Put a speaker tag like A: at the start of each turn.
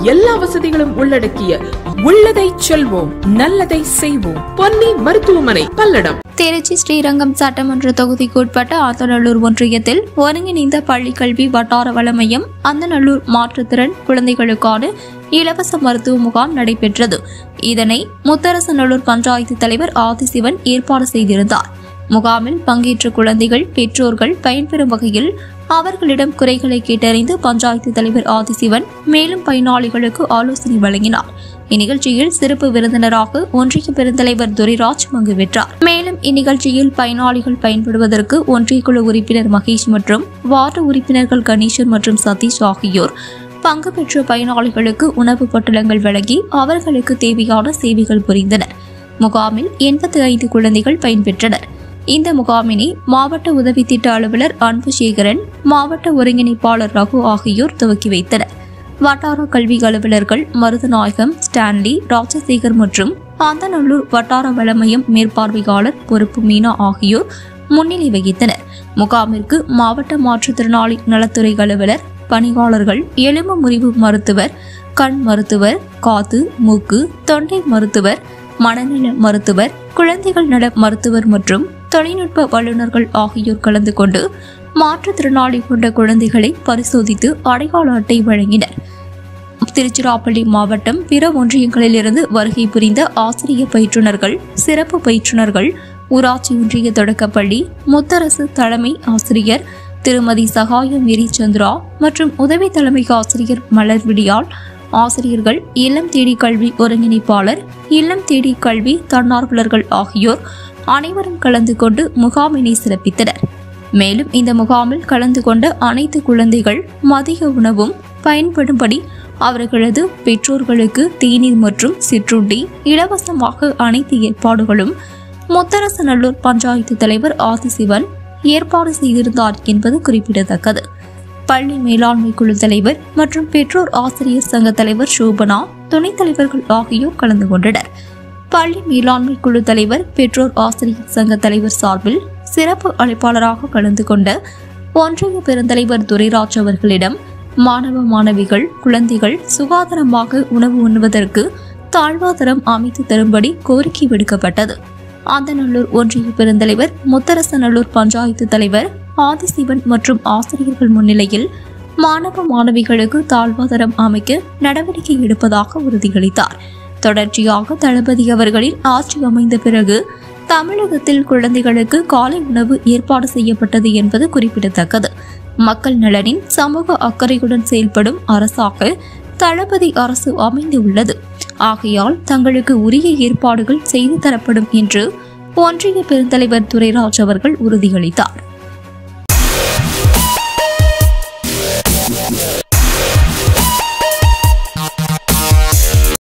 A: எல்லா வசதிகளும் உள்ளடக்கிய உள்ளதை செல்வோம் நல்லதை செய்வோம் பொன்னி மருத்துவமனை பல்லடம்
B: திருச்சி ஸ்ரீரங்கம் சட்டமன்ற தொகுதிக்கு உட்பட்ட ஆத்தநல்லூர் ஒன்றியத்தில் ஒருங்கிணைந்த பள்ளிக்கல்வி வட்டார வள மையம் அந்தநல்லூர் மாற்றுத்திறன் குழந்தைகளுக்கான இலவச மருத்துவ முகாம் நடைபெற்றது இதனை முத்தரசநல்லூர் பஞ்சாயத்து தலைவர் ஆதிசிவன் ஏற்பாடு செய்திருந்தார் முகாமில் பங்கேற்ற குழந்தைகள் பெற்றோர்கள் பயன்பெறும் வகையில் அவர்களிடம் குறைகளை கேட்டறிந்து பஞ்சாயத்து தலைவர் ஆதிசிவன் மேலும் பயனாளிகளுக்கு ஆலோசனை வழங்கினார் இந்நிகழ்ச்சியில் சிறப்பு விருந்தினராக ஒன்றிய பெருந்தலைவர் துரைராஜ் பங்கு பெற்றார் மேலும் இந்நிகழ்ச்சியில் பயனாளிகள் பயன்படுவதற்கு ஒன்றிய குழு உறுப்பினர் மகேஷ் மற்றும் வார்டு உறுப்பினர்கள் கணேசன் மற்றும் சதீஷ் ஆகியோர் பங்கு பெற்ற பயனாளிகளுக்கு உணவு பொட்டலங்கள் வழங்கி அவர்களுக்கு தேவையான சேவைகள் புரிந்தனர் முகாமில் எண்பத்தி ஐந்து குழந்தைகள் பயன்பெற்றனர் இந்த முகாமினை மாவட்ட உதவி திட்ட அலுவலர் அன்புசேகரன் மாவட்ட ஒருங்கிணைப்பாளர் ரகு ஆகியோர் துவக்கி வைத்தனர் வட்டார கல்வி அலுவலர்கள் மருதநாயகம் ஸ்டான்லி ராஜசேகர் மற்றும் ஆந்தநல்லூர் வட்டார வளமையம் மேற்பார்வையாளர் பொறுப்பு மீனா ஆகியோர் முன்னிலை வகித்தனர் முகாமிற்கு மாவட்ட மாற்றுத்திறனாளி நலத்துறை அலுவலர் பணியாளர்கள் எலும்பு முறிவு மருத்துவர் கண் மருத்துவர் காது மூக்கு தொண்டை மருத்துவர் மனநல மருத்துவர் குழந்தைகள் நல மருத்துவர் மற்றும் தொழில்நுட்ப வல்லுநர்கள் ஆகியோர் கலந்து கொண்டு மாற்றுத்திறனாளி கொண்ட குழந்தைகளை பரிசோதித்து அடையாள அட்டை வழங்கினர் திருச்சிராப்பள்ளி மாவட்டம் பிற ஒன்றியங்களிலிருந்து வருகை புரிந்த ஆசிரிய பயிற்றுனர்கள் சிறப்பு பயிற்றுனர்கள் ஊராட்சி ஒன்றிய தொடக்கப்பள்ளி முத்தரசு தலைமை ஆசிரியர் திருமதி சகாய மேரி சந்திரா மற்றும் உதவி தலைமை ஆசிரியர் மலர் விடியால் ஆசிரியர்கள் இல்லம் தேடி கல்வி ஒருங்கிணைப்பாளர் இல்லம் தேடி கல்வி தன்னார்வலர்கள் ஆகியோர் அனைவரும் கலந்து கொண்டு முகாமினை சிறப்பித்தனர் மேலும் இந்த முகாமில் கலந்து கொண்ட அனைத்து குழந்தைகள் மதிய உணவும் பயன்படும்படி அவர்களது பெற்றோர்களுக்கு தேநீர் மற்றும் சிற்றுண்டி இலவசமாக அனைத்து ஏற்பாடுகளும் முத்தரசநல்லூர் பஞ்சாயத்து தலைவர் ஆதிசிவன் ஏற்பாடு செய்திருந்தார் என்பது குறிப்பிடத்தக்கது பள்ளி மேலாண்மை குழு தலைவர் மற்றும் பெற்றோர் ஆசிரியர் சங்க தலைவர் சோபனா துணைத் தலைவர்கள் ஆகியோர் கலந்து கொண்டனர் பள்ளி மேலாண்மை குழு தலைவர் பெற்றோர் ஆசிரியர் சங்க தலைவர் சார்பில் சிறப்பு அழைப்பாளராக கலந்து கொண்ட ஒன்றிய பெருந்தலைவர் துரைராஜ் அவர்களிடம் மாணவ மாணவிகள் குழந்தைகள் சுகாதாரமாக உணவு உண்ணுவதற்கு தாழ்வாதரம் அமைத்து தரும்படி கோரிக்கை விடுக்கப்பட்டது ஆந்தநல்லூர் ஒன்றிய பெருந்தலைவர் முத்தரசநல்லூர் பஞ்சாயத்து தலைவர் ஆதிசிவன் மற்றும் ஆசிரியர்கள் முன்னிலையில் மாணவ மாணவிகளுக்கு தாழ்வாதாரம் அமைக்க நடவடிக்கை எடுப்பதாக உறுதியளித்தார் தொடர்ச்சியாக தளபதி அவர்களின் ஆட்சி அமைந்த பிறகு தமிழகத்தில் குழந்தைகளுக்கு காலை உணவு ஏற்பாடு செய்யப்பட்டது என்பது குறிப்பிடத்தக்கது மக்கள் நலனின் சமூக அக்கறையுடன் செயல்படும் அரசாக தளபதி அரசு அமைந்து உள்ளது ஆகையால் தங்களுக்கு உரிய ஏற்பாடுகள் செய்து தரப்படும் என்று ஒன்றிய பெருந்தலைவர் துரைராஜ் அவர்கள் உறுதியளித்தார்